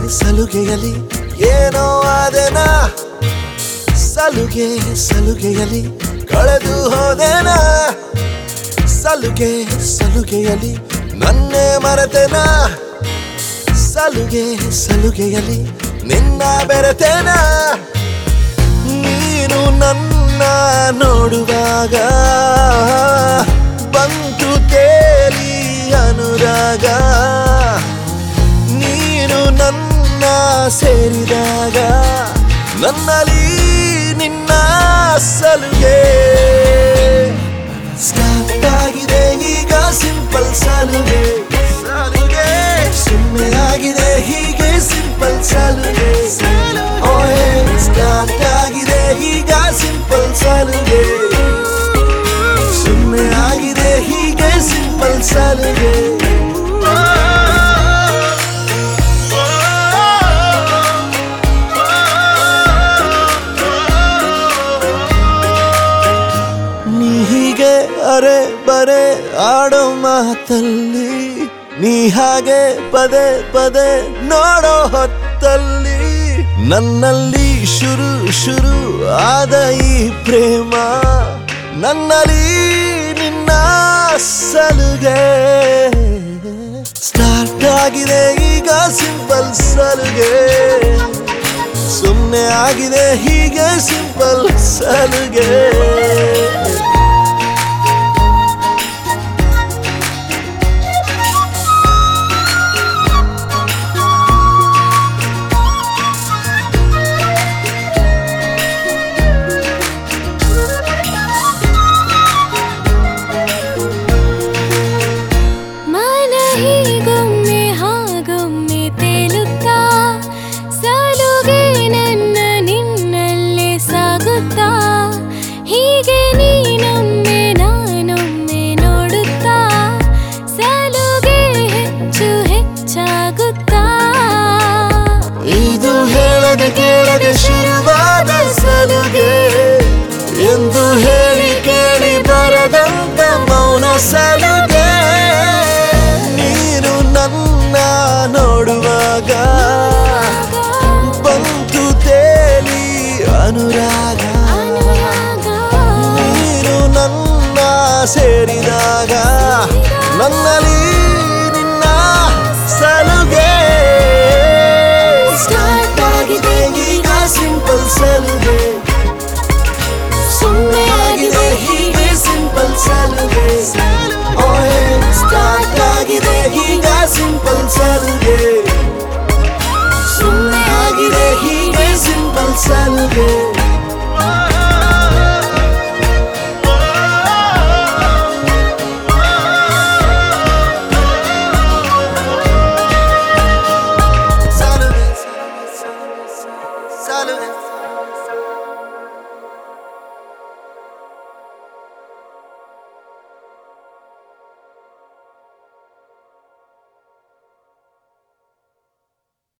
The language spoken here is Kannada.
ಸಲುಗೆಯಲಿ ಏನೋ ಆದೆನಾ ಸಲುಗೆ ಸಲುಗೆಯಲಿ ಕಳೆದು ಹೋದೆನಾ ಸಲುಗೆ ಸಲುಗೆಯಲಿ ನನ್ನೇ ಮರೆತೆನಾ ಸಲುಗೆ ಸಲುಗೆಯಲಿ ನಿನ್ನ ಬೆರೆತೆನಾ ನೀನು ನನ್ನ ನೋಡುವಾಗ ಬಂತು ತೇಲಿ ಅನುರಾಗ ನೀನು ನನ್ನ ಸೇರಿದಾಗ ನನ್ನಲ್ಲಿ ನಿನ್ನ ಸಲುಗೆ ಸ್ಟಾರ್ಟ್ ಆಗಿದೆ ಈಗ ಸಿಂಪಲ್ ಸಲುಗೆ ಸಲುಗೆ ಸುಮ್ಮನೆ ಆಗಿದೆ ಹೀಗೆ ಸಿಂಪಲ್ ಸಲುಗೆ ಓಯ್ ಸ್ಟಾರ್ಟ್ ಆಗಿದೆ ಈಗ ಸಿಂಪಲ್ ಸಲುಗೆ ಸುಮ್ಮನೆ ಆಗಿದೆ ಹೀಗೆ ಸಿಂಪಲ್ ಸಲುಗೆ ನೀ ಹೀಗೆ ಅರೆ ಬರೆ ಆಡೋ ಮಾತಲ್ಲಿ ನೀ ಹಾಗೆ ಪದೇ ಪದೇ ನೋಡೋ ಹೊತ್ತಲ್ಲಿ ನನ್ನಲ್ಲಿ ಶುರು ಶುರು ಆದ ಈ ಪ್ರೇಮ ನನ್ನಲ್ಲಿ ನಿನ್ನ ಸಲುಗೆ ಸ್ಟಾರ್ಟ್ ಆಗಿದೆ ಈಗ ಸಿಂಪಲ್ ಸಲುಗೆ ಸುಮ್ಮನೆ ಆಗಿದೆ ಹೀಗೆ ಸಿಂಪಲ್ ಸಲುಗೆ ಮನ ಹೀಗೊಮ್ಮೆ ಹಾಗೊಮ್ಮೆ ತೇಲುತ್ತಾ ಸಲುಗೆ ನನ್ನ ನಿನ್ನಲ್ಲೇ ಸಾಗುತ್ತಾ ಹೀಗೆ ನೀನೊಮ್ಮೆ ನಾನೊಮ್ಮೆ ನೋಡುತ್ತಾ ಸಲುಗೆ ಹೆಚ್ಚು ಹೆಚ್ಚಾಗುತ್ತಾ ಇದು ಹೇಳದೆ ಕೇಳದೆ ಶುರುವಾದ ಸಲುಗೆ ಎಂದು ಹೇಳಿ ಕೇಳಿ ಬರದಂತ ಮೌನ ಸಲುಗೆ ನೀನು ನನ್ನ ನೋಡುವಾಗ ಬಂತು ತೇಲಿ ಅನುರಾಗ ಅನುರಾಗ ನೀನು ನನ್ನ ಸೇರಿದಾಗ ನನ್ನಲ್ಲಿ ನಿನ್ನ ಸಲುಗೆ ಸ್ಟಾರ್ಟ್ ಆಗಿದೆ ಈಗ ಸಿಂಪಲ್ ಸಲುಗೆ ಸುಮ್ಮನೆ ಆಗಿದೆ ಹೀಗೆ ಸಿಂಪಲ್ ಸಲುಗೆ ಸ್ಟಾರ್ಟ್ ಆಗಿದೆ ಈಗ ಸಿಂಪಲ್ ಸಲುಗೆ ಸುಮ್ಮನೆ ಆಗಿದೆ ಹೀಗೆ ಸಿಂಪಲ್ ಸಲುಗೆ Salute, salute, salute.